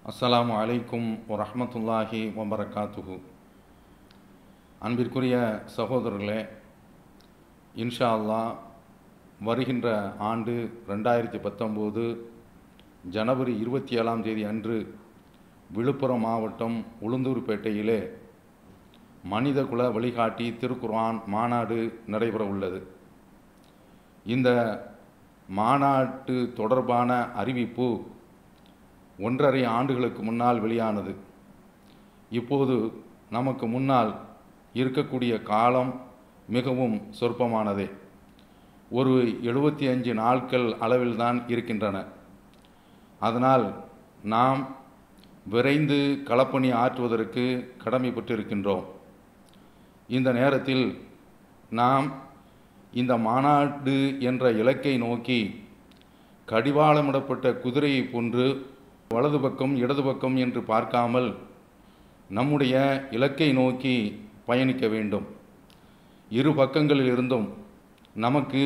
அஸ்ஸலாமு அலைக்கும் வரஹ்மத்துல்லாஹி வபரகாத்துஹு அன்பிற்குரிய சகோதரர்களே இன்ஷா அல்லாஹ் வருகின்ற ஆண்டு ரெண்டாயிரத்தி பத்தொம்போது ஜனவரி இருபத்தி ஏழாம் தேதி அன்று விழுப்புரம் மாவட்டம் உளுந்தூர்பேட்டையிலே மனிதகுல வழிகாட்டி திருக்குர்ஆன் மாநாடு நடைபெற உள்ளது இந்த மாநாட்டு தொடர்பான அறிவிப்பு ஒன்றரை ஆண்டுகளுக்கு முன்னால் வெளியானது இப்போது நமக்கு முன்னால் இருக்கக்கூடிய காலம் மிகவும் சொற்பமானதே ஒரு எழுபத்தி அஞ்சு நாட்கள் அளவில்தான் இருக்கின்றன அதனால் நாம் விரைந்து களப்பணி ஆற்றுவதற்கு கடமைப்பட்டிருக்கின்றோம் இந்த நேரத்தில் நாம் இந்த மாநாடு என்ற இலக்கை நோக்கி கடிவாளமிடப்பட்ட குதிரையை போன்று வலது பக்கம் இடது பக்கம் என்று பார்க்காமல் நம்முடைய இலக்கை நோக்கி பயணிக்க வேண்டும் இரு பக்கங்களில் இருந்தும் நமக்கு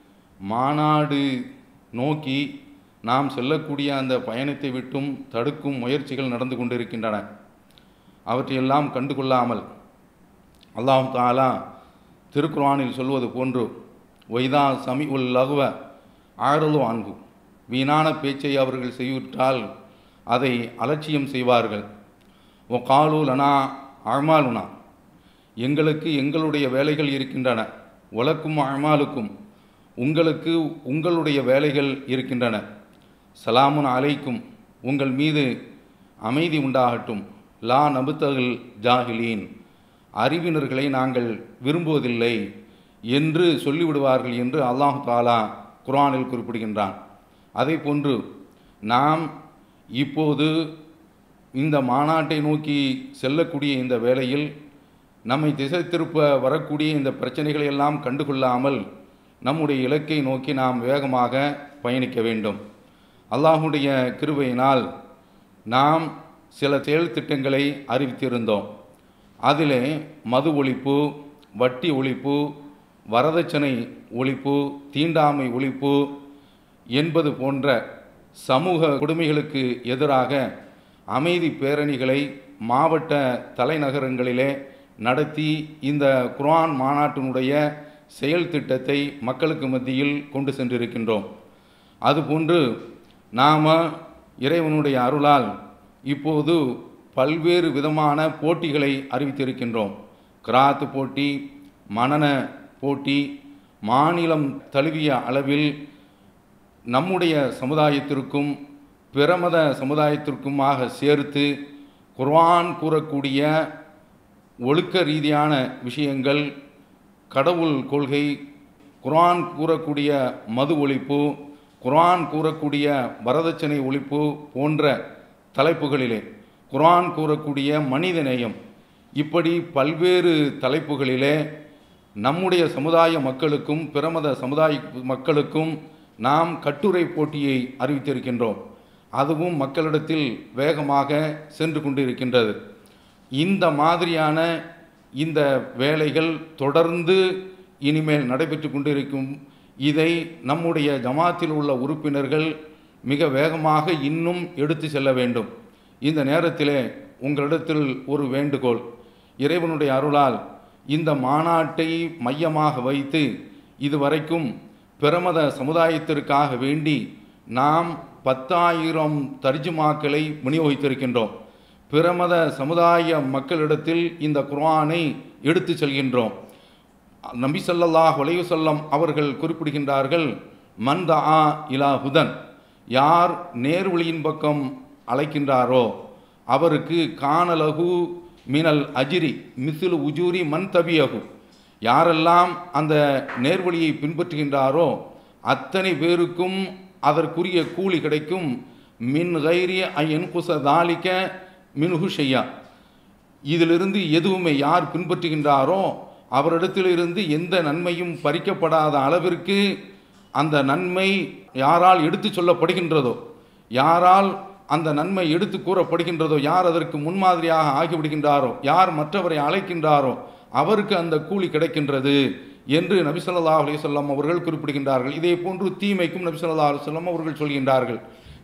மாநாடு நோக்கி நாம் செல்லக்கூடிய அந்த பயணத்தை விட்டும் தடுக்கும் முயற்சிகள் நடந்து கொண்டிருக்கின்றன அவற்றையெல்லாம் கண்டுகொள்ளாமல் அல்லாஹ் தாலா திருக்குர்ஆனில் சொல்வது போன்று ஒய்தா சமி உல் லகுவ ஆரலு ஆன்கு வீணான பேச்சை அவர்கள் செய்விட்டால் அதை அலட்சியம் செய்வார்கள் ஓ காலு லனா அழ்மாலுனா எங்களுக்கு எங்களுடைய வேலைகள் இருக்கின்றன உலக்கும் அழ்மாலுக்கும் உங்களுக்கு உங்களுடைய வேலைகள் இருக்கின்றன சலாமுன் அலைக்கும் உங்கள் மீது அமைதி உண்டாகட்டும் லா நபுத்தகில் ஜாகிலீன் அறிவினர்களை நாங்கள் விரும்புவதில்லை என்று சொல்லிவிடுவார்கள் என்று அல்லாஹு தாலா குர்ஆனில் குறிப்பிடுகின்றான் அதே போன்று நாம் இப்போது இந்த மாநாட்டை நோக்கி செல்லக்கூடிய இந்த வேளையில் நம்மை திசை திருப்ப வரக்கூடிய இந்த பிரச்சனைகளை எல்லாம் கண்டுகொள்ளாமல் நம்முடைய இலக்கை நோக்கி நாம் வேகமாக பயணிக்க வேண்டும் அல்லாஹுடைய கிருபையினால் நாம் சில செயல் திட்டங்களை அறிவித்திருந்தோம் அதிலே மது ஒழிப்பு வட்டி ஒழிப்பு வரதட்சணை ஒழிப்பு தீண்டாமை ஒழிப்பு என்பது போன்ற சமூக கொடுமைகளுக்கு எதிராக அமைதி பேரணிகளை மாவட்ட தலைநகரங்களிலே நடத்தி இந்த குர்ஆன் மாநாட்டினுடைய செயல் திட்டத்தை மக்களுக்கு மத்தியில் கொண்டு சென்றிருக்கின்றோம் அதுபோன்று நாம் இறைவனுடைய அருளால் இப்போது பல்வேறு விதமான போட்டிகளை அறிவித்திருக்கின்றோம் கிராத்து போட்டி மனன போட்டி மாநிலம் தழுவிய அளவில் நம்முடைய சமுதாயத்திற்கும் பிரமத சமுதாயத்திற்குமாக சேர்த்து குர்ஆன் கூறக்கூடிய ஒழுக்க ரீதியான விஷயங்கள் கடவுள் கொள்கை குர்ஆன் கூறக்கூடிய மது ஒழிப்பு குர்ஆன் கூறக்கூடிய வரதட்சணை ஒழிப்பு போன்ற தலைப்புகளிலே குர்ஆன் கூறக்கூடிய மனிதநேயம் இப்படி பல்வேறு தலைப்புகளிலே நம்முடைய சமுதாய மக்களுக்கும் பிரமத சமுதாய மக்களுக்கும் நாம் கட்டுரை போட்டியை அறிவித்திருக்கின்றோம் அதுவும் மக்களிடத்தில் வேகமாக சென்று கொண்டிருக்கின்றது இந்த மாதிரியான இந்த வேலைகள் தொடர்ந்து இனிமேல் நடைபெற்று கொண்டிருக்கும் இதை நம்முடைய ஜமாத்தில் உள்ள உறுப்பினர்கள் மிக வேகமாக இன்னும் எடுத்து செல்ல வேண்டும் இந்த நேரத்திலே உங்களிடத்தில் ஒரு வேண்டுகோள் இறைவனுடைய அருளால் இந்த மாநாட்டை மையமாக வைத்து இதுவரைக்கும் பிரமத சமுதாயத்திற்காக வேண்டி நாம் பத்தாயிரம் தர்ஜுமாக்களை விநியோகித்திருக்கின்றோம் பிரமத சமுதாய மக்களிடத்தில் இந்த குர்ஆனை எடுத்து செல்கின்றோம் நபி ஸல்லல்லாஹு அலைஹி வஸல்லம் அவர்கள் குறிப்பிடுகின்றார்கள் மந்தா இலா ஹுதன் யார் நேர்வழியின் பக்கம் அழைக்கின்றாரோ அவருக்கு காணலகு மினல் அஜிரி மிசில் உஜூரி மன் தபியகு யாரெல்லாம் அந்த நேர்வழியை பின்பற்றுகின்றாரோ அத்தனை பேருக்கும் அதற்குரிய கூலி கிடைக்கும் மின் கைரிய ஐயன் குச தாலிக்க மின்ஹு ஷையா இதிலிருந்து எதுவுமே யார் பின்பற்றுகின்றாரோ அவரிடத்திலிருந்து எந்த நன்மையும் பறிக்கப்படாத அளவிற்கு அந்த நன்மை யாரால் எடுத்து சொல்லப்படுகின்றதோ யாரால் அந்த நன்மை எடுத்து கூறப்படுகின்றதோ யார் அதற்கு முன்மாதிரியாக ஆகிவிடுகின்றாரோ யார் மற்றவரை அழைக்கின்றாரோ அவருக்கு அந்த கூலி கிடைக்கின்றது என்று நபி ஸல்லல்லாஹு அலைஹி வஸல்லம் அவர்கள் குறிப்பிடுகின்றார்கள் இதே போன்று தீமைக்கும் நபி ஸல்லல்லாஹு அலைஹி வஸல்லம் அவர்கள் சொல்கின்றார்கள்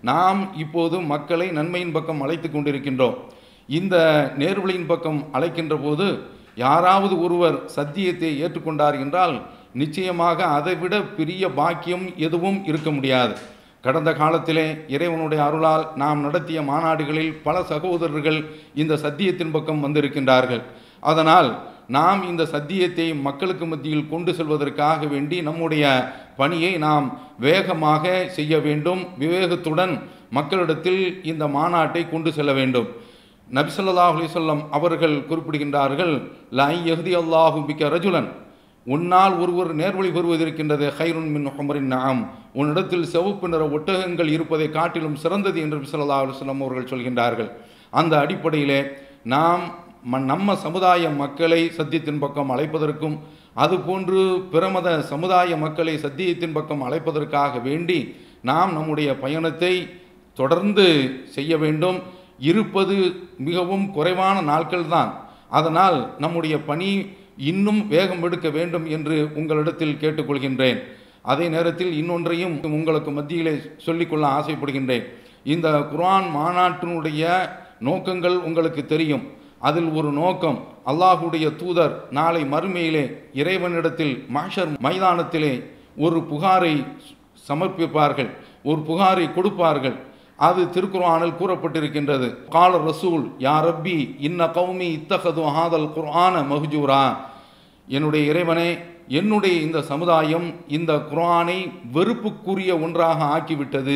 நாம் இப்போது மக்களை நன்மையின் பக்கம் அழைத்து கொண்டிருக்கின்றோம் இந்த நேர்வழியின் பக்கம் அழைக்கின்ற போது யாராவது ஒருவர் சத்தியத்தை ஏற்றுக்கொண்டார் என்றால் நிச்சயமாக அதைவிட பெரிய பாக்கியம் எதுவும் இருக்க முடியாது கடந்த காலத்திலே இறைவனுடைய அருளால் நாம் நடத்திய மாநாடுகளில் பல சகோதரர்கள் இந்த சத்தியத்தின் பக்கம் வந்திருக்கின்றார்கள் அதனால் நாம் இந்த சத்தியத்தை மக்களுக்கு மத்தியில் கொண்டு செல்வதற்காக வேண்டி நம்முடைய பணியை நாம் வேகமாக செய்ய வேண்டும் விவேகத்துடன் மக்களிடத்தில் இந்த மாநாட்டை கொண்டு செல்ல வேண்டும் நபிசல்லாஹ் அலிசல்லம் அவர்கள் குறிப்பிடுகின்றார்கள் லை எஹ்தி அல்லாஹு பிக்க ரஜுலன் உன்னால் ஒருவர் நேர்வழி பெறுவதற்கின்றது ஹைருன் மின் ஹுமரின் நாம் உன்னிடத்தில் சிவப்பு நிற ஒட்டகங்கள் இருப்பதை காட்டிலும் சிறந்தது என்று நபிசல்லா அலுவலம் அவர்கள் சொல்கின்றார்கள் அந்த அடிப்படையிலே நாம் ம- நம்ம சமுதாய மக்களை சத்தியத்தின் பக்கம் அழைப்பதற்கும் அதுபோன்று பிரமத சமுதாய மக்களை சத்தியத்தின் பக்கம் அழைப்பதற்காக வேண்டி நாம் நம்முடைய பயணத்தை தொடர்ந்து செய்ய வேண்டும் இருப்பது மிகவும் குறைவான நாட்கள்தான் அதனால் நம்முடைய பணி இன்னும் வேகம் எடுக்க வேண்டும் என்று உங்களிடத்தில் கேட்டுக்கொள்கின்றேன் அதே நேரத்தில் இன்னொன்றையும் உங்களுக்கு மத்தியிலே சொல்லிக்கொள்ள ஆசைப்படுகின்றேன் இந்த குர்ஆன் மாநாட்டினுடைய நோக்கங்கள் உங்களுக்கு தெரியும் அதில் ஒரு நோக்கம் அல்லாஹுடைய தூதர் நாளை மறுமையிலே இறைவனிடத்தில் மாஷர் மைதானத்திலே ஒரு புகாரை சமர்ப்பிப்பார்கள் ஒரு புகாரை கொடுப்பார்கள் அது திருக்குர்ஆனில் கூறப்பட்டிருக்கின்றது கால ரசூல் யா ரப்பி இன்ன கௌமி இத்தகது ஹாதல் குர்ஆன மஹ்ஜூரா என்னுடைய இறைவனே என்னுடைய இந்த சமுதாயம் இந்த குர்ஆனை வெறுப்புக்குரிய ஒன்றாக ஆக்கிவிட்டது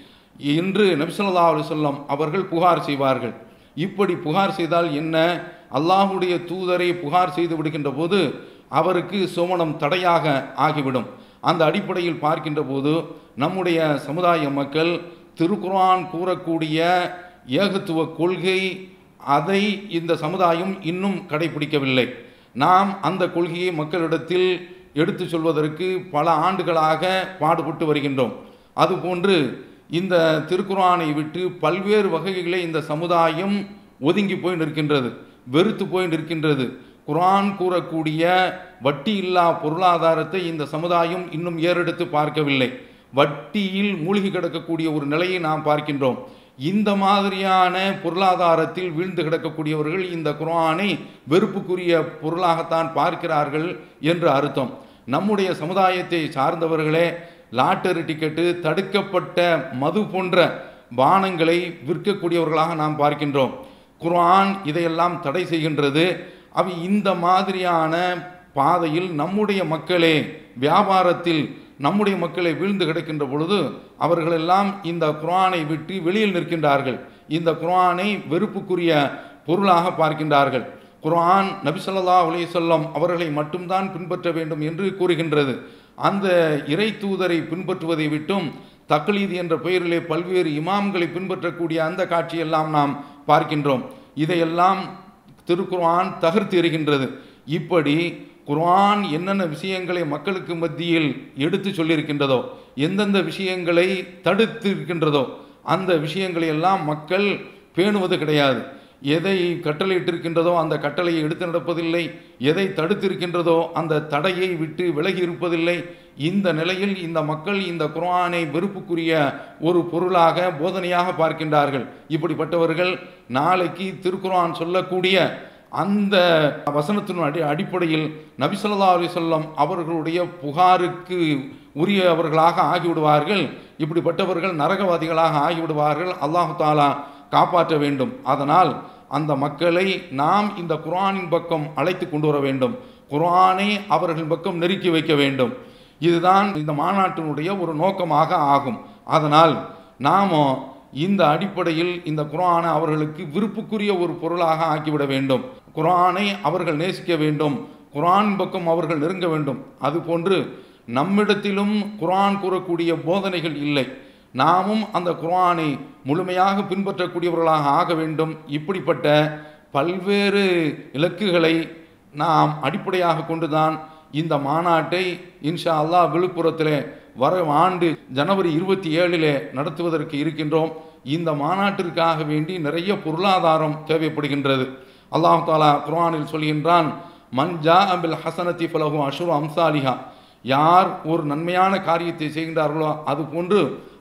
என்று நபிசல்லா அலுவலம் அவர்கள் புகார் செய்வார்கள் இப்படி புகார் செய்தால் என்ன அல்லாஹுடைய தூதரை புகார் செய்து விடுகின்ற போது அவருக்கு சோமனம் தடையாக ஆகிவிடும் அந்த அடிப்படையில் பார்க்கின்ற போது நம்முடைய சமுதாய மக்கள் திருக்குர்ஆன் கூறக்கூடிய ஏகத்துவ கொள்கை அதை இந்த சமுதாயம் இன்னும் கடைபிடிக்கவில்லை நாம் அந்த கொள்கையை மக்களிடத்தில் எடுத்து சொல்வதற்கு பல ஆண்டுகளாக பாடுபட்டு வருகின்றோம் அதுபோன்று இந்த திருக்குர்ஆனை விட்டு பல்வேறு வகைகளை இந்த சமுதாயம் ஒதுங்கி போய் நிற்கின்றது வெறுத்து போய் நிற்கின்றது குர்ஆன் கூறக்கூடிய வட்டி இல்லா பொருளாதாரத்தை இந்த சமுதாயம் இன்னும் ஏறெடுத்து பார்க்கவில்லை வட்டியில் மூழ்கி கிடக்கக்கூடிய ஒரு நிலையை நாம் பார்க்கின்றோம் இந்த மாதிரியான பொருளாதாரத்தில் வீழ்ந்து கிடக்கக்கூடியவர்கள் இந்த குர்ஆனை வெறுப்புக்குரிய பொருளாகத்தான் பார்க்கிறார்கள் என்று அர்த்தம் நம்முடைய சமுதாயத்தை சார்ந்தவர்களே லாட்டரி டிக்கெட்டு தடுக்கப்பட்ட மது போன்ற பானங்களை விற்கக்கூடியவர்களாக நாம் பார்க்கின்றோம் குர்ஆன் இதையெல்லாம் தடை செய்கின்றது அவை இந்த மாதிரியான பாதையில் நம்முடைய மக்களே வியாபாரத்தில் நம்முடைய மக்களை வீழ்ந்து கிடக்கின்ற பொழுது அவர்களெல்லாம் இந்த குர்ஆனை விட்டு வெளியில் நிற்கின்றார்கள் இந்த குர்ஆனை வெறுப்புக்குரிய பொருளாக பார்க்கின்றார்கள் குர்ஆன் நபி ஸல்லல்லாஹு அலைஹி வஸல்லம் அவர்களை மட்டும்தான் பின்பற்ற வேண்டும் என்று கூறுகின்றது அந்த இறை தூதரை பின்பற்றுவதை விட்டும் தக்லீத் என்ற பெயரிலே பல்வேறு இமாம்களை பின்பற்றக்கூடிய அந்த காட்சியெல்லாம் நாம் பார்க்கின்றோம் இதையெல்லாம் திருக்குர்ஆன் தகர்த்து எறிகின்றது இப்படி குர்ஆன் என்னென்ன விஷயங்களை மக்களுக்கு மத்தியில் எடுத்து சொல்லியிருக்கின்றதோ எந்தெந்த விஷயங்களை தடுத்து இருக்கின்றதோ அந்த விஷயங்களை எல்லாம் மக்கள் பேணுவது கிடையாது எதை கட்டளையிட்டிருக்கின்றதோ அந்த கட்டளையை எடுத்து நடப்பதில்லை எதை தடுத்திருக்கின்றதோ அந்த தடையை விட்டு விலகி இருப்பதில்லை இந்த நிலையில் இந்த மக்கள் இந்த குர்ஆனை வெறுப்புக்குரிய ஒரு பொருளாக போதனையாக பார்க்கின்றார்கள் இப்படிப்பட்டவர்கள் நாளைக்கு திருக்குர்ஆன் சொல்லக்கூடிய அந்த வசனத்தின் அடி அடிப்படையில் நபி ஸல்லல்லாஹு அலைஹி வஸல்லம் அவர்களுடைய புகாருக்கு உரியவர்களாக ஆகிவிடுவார்கள் இப்படிப்பட்டவர்கள் நரகவாதிகளாக ஆகிவிடுவார்கள் அல்லாஹு தாலா காப்பாற்ற வேண்டும் அதனால் அந்த மக்களை நாம் இந்த குர்ஆனின் பக்கம் அழைத்து கொண்டு வர வேண்டும் குர்ஆனை அவர்கள் பக்கம் நெருக்கி வைக்க வேண்டும் இதுதான் இந்த மாநாட்டினுடைய ஒரு நோக்கமாக ஆகும் அதனால் நாம இந்த அடிப்படையில் இந்த குர்ஆனை அவர்களுக்கு விருப்புக்குரிய ஒரு பொருளாக ஆக்கிவிட வேண்டும் குர்ஆனை அவர்கள் நேசிக்க வேண்டும் குர்ஆன் பக்கம் அவர்கள் நெருங்க வேண்டும் அதுபோன்று நம்மிடத்திலும் குர்ஆன் கூறக்கூடிய போதனைகள் இல்லை நாமும் அந்த குர்ஆனை முழுமையாக பின்பற்றக்கூடியவர்களாக ஆக வேண்டும் இப்படிப்பட்ட பல்வேறு இலக்குகளை நாம் அடிப்படையாக கொண்டுதான் இந்த மாநாட்டை இன்ஷா அல்லாஹ் விழுப்புரத்திலே வர ஆண்டு ஜனவரி இருபத்தி ஏழிலே நடத்துவதற்கு இருக்கின்றோம் இந்த மாநாட்டிற்காக வேண்டி நிறைய பொருளாதாரம் தேவைப்படுகின்றது அல்லாஹ் தாலா குர்ஆனில் சொல்கின்றான் மன் ஜா அபில் ஹசனத்தி ஃபலஹு அஷுரு அம்சாலிஹா யார் ஒரு நன்மையான காரியத்தை செய்கின்றார்களோ அது போன்று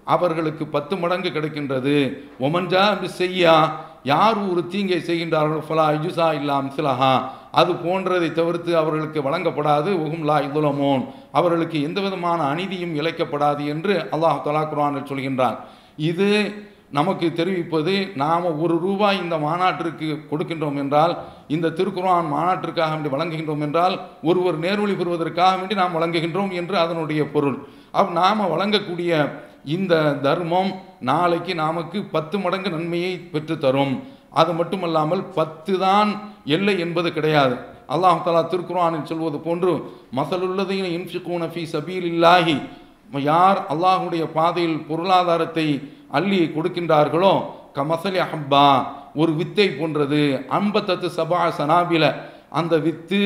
அவர்களுக்கு பத்து மடங்கு கிடைக்கின்றது ஒமன்ஜா செய்யா யார் ஒரு தீங்கை செய்கின்றார்களோ ஃபலா இஜுசா இல்லாம் சிலஹா அது போன்றதை தவிர்த்து அவர்களுக்கு வழங்கப்படாது உகும்லா இதுலமோன் அவர்களுக்கு எந்த விதமான அநீதியும் இழைக்கப்படாது என்று அல்லாஹ் தலா குர்ஆனில் சொல்கின்றான் இது நமக்கு தெரிவிப்பது நாம் ஒரு ரூபாய் இந்த மாநாட்டிற்கு கொடுக்கின்றோம் என்றால் இந்த திருக்குர்ஆன் மாநாட்டிற்காக வேண்டி வழங்குகின்றோம் என்றால் ஒருவர் நேர்வழி பெறுவதற்காக வேண்டி நாம் வழங்குகின்றோம் என்று அதனுடைய பொருள் அப் நாம் வழங்கக்கூடிய இந்த தர்மம் நாளைக்கு நமக்கு பத்து மடங்கு நன்மையை பெற்றுத்தரும் அது மட்டுமல்லாமல் பத்து தான் எல்லை என்பது கிடையாது அல்லாஹ் தலா திருக்குர்ஆனில் சொல்வது போன்று மசலுள்ளதையும் இன்ஃபிகூன ஃபீ சபீலில்லாஹி யார் அல்லாஹுடைய பாதையில் பொருளாதாரத்தை அள்ளி கொடுக்கின்றார்களோ கமசலி ஹப்பா ஒரு வித்தை போன்றது அம்பத்தத்து சபா சனாபில அந்த வித்து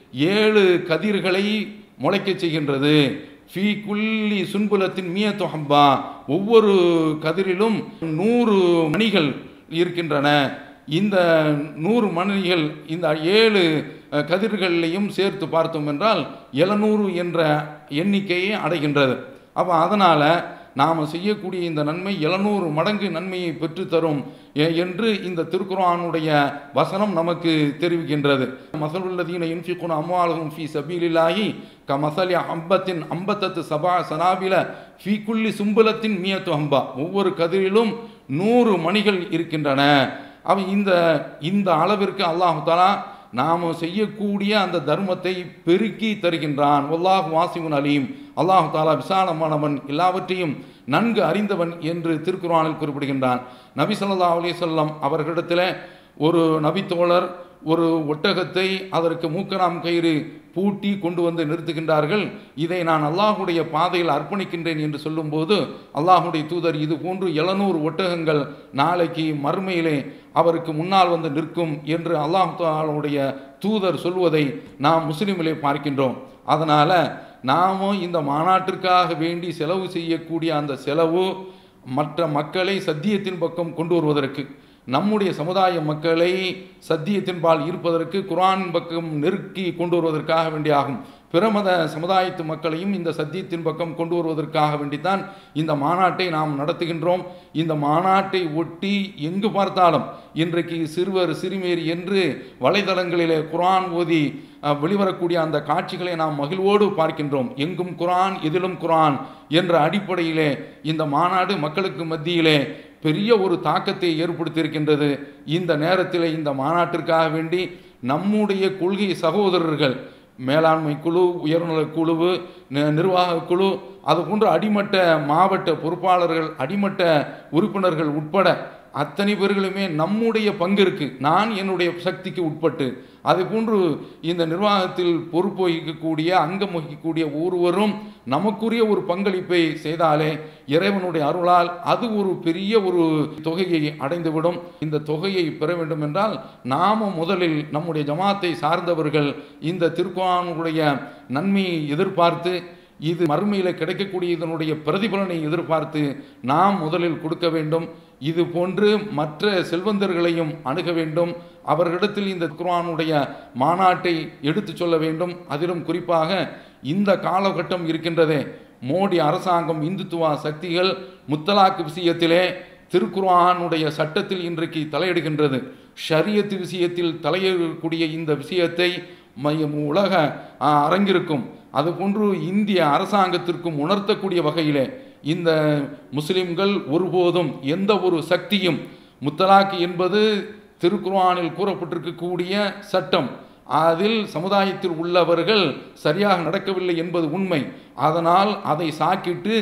ஏழு கதிர்களை முளைக்கச் செய்கின்றது ஃபீ குல்லி சுன்புலத்தின் மியத்து ஹப்பா ஒவ்வொரு கதிரிலும் நூறு மணிகள் இருக்கின்றன இந்த நூறு மணிகள் இந்த ஏழு அஹ், கதிர்களையும் சேர்த்து பார்த்தோம் என்றால் எழுநூறு என்ற எண்ணிக்கையை அடைகின்றது அப்போ அதனால் நாம் செய்யக்கூடிய இந்த நன்மை எழுநூறு மடங்கு நன்மையை பெற்றுத்தரும் எ- என்று இந்த திருக்குர்ஆனுடைய வசனம் நமக்கு தெரிவிக்கின்றது மசலுள்ளதீன இன்ஃபிகுன அம்வாலகும் ஃபீ சபீலில்லாஹி க மசலி அம்பத்தின் அம்பத்தத்து சபா சனாபில ஃபீ குல்லி சும்பலத்தின் மியத்து அம்பா ஒவ்வொரு கதிரிலும் நூறு மணிகள் இருக்கின்றன அவன் இந்த இந்த அளவிற்கு அல்லாஹு தாலா நாம் செய்யக்கூடிய அந்த தர்மத்தை பெருக்கி தருகின்றான் ஒல்லாஹ் வாசிமுன் அலீம் அல்லாஹு தாலா விசாலமானவன் எல்லாவற்றையும் நன்கு அறிந்தவன் என்று திருக்குர்ஆனில் குறிப்பிடுகின்றான் நபி ஸல்லல்லாஹு அலைஹி வஸல்லம் அவர்களிடத்தில் ஒரு நபித்தோழர் ஒரு ஒட்டகத்தை அதற்கு மூக்கராம் கயிறு பூட்டி கொண்டு வந்து நிறுத்துகின்றார்கள் இதை நான் அல்லாஹுடைய பாதையில் அர்ப்பணிக்கின்றேன் என்று சொல்லும்போது அல்லாஹுடைய தூதர் இது போன்று எழுநூறு ஒட்டகங்கள் நாளைக்கு மறுமையிலே அவருக்கு முன்னால் வந்து நிற்கும் என்று அல்லாஹ் தாலுடைய தூதர் சொல்வதை நாம் முஸ்லிமிலே பார்க்கின்றோம் அதனால் நாமும் இந்த மாநாட்டிற்காக வேண்டி செலவு செய்யக்கூடிய அந்த செலவு மற்ற மக்களை சத்தியத்தின் பக்கம் கொண்டு வருவதற்கு நம்முடைய சமுதாய மக்களை சத்தியத்தின்பால் ஈர்ப்பதற்கு குர்ஆன் பக்கம் நெருக்கி கொண்டு வருவதற்காக வேண்டி ஆகும் பிரமத சமுதாயத்து மக்களையும் இந்த சத்தியத்தின் பக்கம் கொண்டு வருவதற்காக வேண்டித்தான் இந்த மாநாட்டை நாம் நடத்துகின்றோம் இந்த மாநாட்டை ஒட்டி எங்கு பார்த்தாலும் இன்றைக்கு சிறுவர் சிறுமேர் என்று வலைதளங்களிலே குர்ஆன் ஓதி அஹ், வெளிவரக்கூடிய அந்த காட்சிகளை நாம் மகிழ்வோடு பார்க்கின்றோம் எங்கும் குர்ஆன் எதிலும் குர்ஆன் என்ற அடிப்படையிலே இந்த மாநாடு மக்களுக்கு மத்தியிலே பெரிய ஒரு தாக்கத்தை ஏற்படுத்தியிருக்கின்றது இந்த நேரத்தில் இந்த மாநாட்டிற்காக வேண்டி நம்முடைய கொள்கை சகோதரர்கள் மேலாண்மை குழு உயர்நல குழு நி- நிர்வாக குழு அது போன்ற அடிமட்ட மாவட்ட பொறுப்பாளர்கள் அடிமட்ட உறுப்பினர்கள் உட்பட அத்தனை பேர்களுமே நம்முடைய பங்கு இருக்கு நான் என்னுடைய சக்திக்கு உட்பட்டு அதே போன்று இந்த நிர்வாகத்தில் பொறுப்பு வகிக்கக்கூடிய அங்கம் வகிக்கக்கூடிய ஒருவரும் நமக்குரிய ஒரு பங்களிப்பை செய்தாலே இறைவனுடைய அருளால் அது ஒரு பெரிய ஒரு தொகையை அடைந்துவிடும் இந்த தொகையை பெற வேண்டும் என்றால் நாம முதலில் நம்முடைய ஜமாத்தை சார்ந்தவர்கள் இந்த திருக்குறானுடைய நன்மையை எதிர்பார்த்து இது மறுமையில் கிடைக்கக்கூடிய இதனுடைய பிரதிபலனை எதிர்பார்த்து நாம் முதலில் கொடுக்க வேண்டும் இது போன்று மற்ற செல்வந்தர்களையும் அணுக வேண்டும் அவர்களிடத்தில் இந்த குர்ஆனுடைய மாநாட்டை எடுத்துச் சொல்ல வேண்டும் அதிலும் குறிப்பாக இந்த காலகட்டம் இருக்கின்றதே மோடி அரசாங்கம் இந்துத்துவ சக்திகள் முத்தலாக்கு விஷயத்திலே திருக்குர்ஆனுடைய சட்டத்தில் இன்றைக்கு தலையிடுகின்றது ஷரியத்து விஷயத்தில் தலையிடக்கூடிய இந்த விஷயத்தை மையம் உலக ஆ, அரங்கிற்கும் அதுபோன்று இந்திய அரசாங்கத்திற்கும் உணர்த்தக்கூடிய வகையிலே இந்த முஸ்லிம்கள் ஒருபோதும் எந்த ஒரு சக்தியும் முத்தலாக் என்பது திருக்குர்ஆனில் கூறப்பட்டிருக்கக்கூடிய சட்டம் அதில் சமுதாயத்தில் உள்ளவர்கள் சரியாக நடக்கவில்லை என்பது உண்மை அதனால் அதை சாக்கிட்டு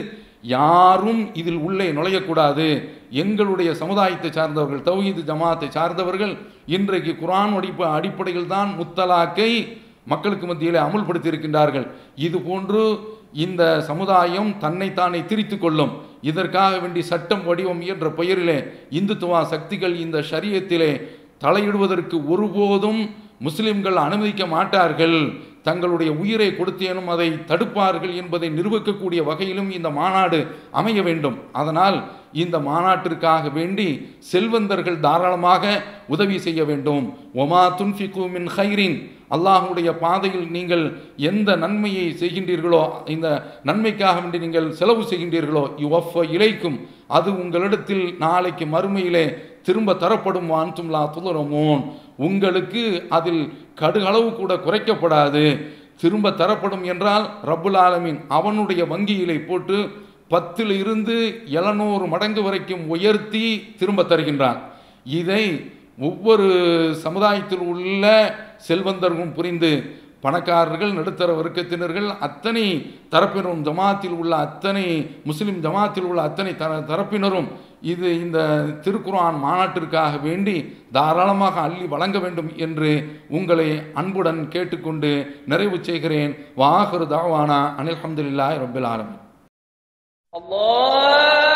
யாரும் இதில் உள்ளே நுழையக்கூடாது எங்களுடைய சமுதாயத்தை சார்ந்தவர்கள் தௌஹீது ஜமாத்தை சார்ந்தவர்கள் இன்றைக்கு குர்ஆன் அடிப்ப அடிப்படையில் தான் முத்தலாக்கை மக்களுக்கு மத்தியிலே அமுல்படுத்தி இருக்கின்றார்கள் இது போன்று இந்த சமுதாயம் தன்னைத்தானே திரித்து கொள்ளும் இதற்காக வேண்டி சட்டம் வடிவம் என்ற பெயரிலே இந்துத்துவ சக்திகள் இந்த ஷரியத்திலே தலையிடுவதற்கு ஒருபோதும் முஸ்லிம்கள் அனுமதிக்க மாட்டார்கள் தங்களுடைய உயிரை கொடுத்தேனும் அதை தடுப்பார்கள் என்பதை நிரூபிக்கக்கூடிய வகையிலும் இந்த மாநாடு அமைய வேண்டும் அதனால் இந்த மாநாட்டிற்காக வேண்டி செல்வந்தர்கள் தாராளமாக உதவி செய்ய வேண்டும் ஒமா துன்ஃபிகு மின் ஹைரின் அல்லாஹுடைய பாதையில் நீங்கள் எந்த நன்மையை செய்கின்றீர்களோ இந்த நன்மைக்காக வேண்டி நீங்கள் செலவு செய்கின்றீர்களோ யுவஃப இலைக்கும் அது உங்களிடத்தில் நாளைக்கு மறுமையிலே திரும்ப தரப்படும் வான்தும்லா துலரமோன் உங்களுக்கு அதில் கடுகளவு கூட குறைக்கப்படாது திரும்ப தரப்படும் என்றால் ரப்புல் ஆலமீன் அவனுடைய வங்கியிலே போட்டு பத்தில் இருந்து எழுநூறு மடங்கு வரைக்கும் உயர்த்தி திரும்ப தருகின்றான் இதை ஒவ்வொரு சமுதாயத்தில் உள்ள செல்வந்தர்களும் புரிந்து பணக்காரர்கள் நடுத்தர வர்க்கத்தினர்கள் அத்தனை தரப்பினரும் ஜமாத்தில் உள்ள அத்தனை முஸ்லிம் ஜமாத்தில் உள்ள அத்தனை தர தரப்பினரும் இது இந்த திருக்குர்ஆன் மாநாட்டிற்காக வேண்டி தாராளமாக அள்ளி வழங்க வேண்டும் என்று உங்களை அன்புடன் கேட்டுக்கொண்டு நிறைவு செய்கிறேன் வாஹரு தாவானா அனில் அஹமதுல்லாஹி ரபில் ஆலமீன் الله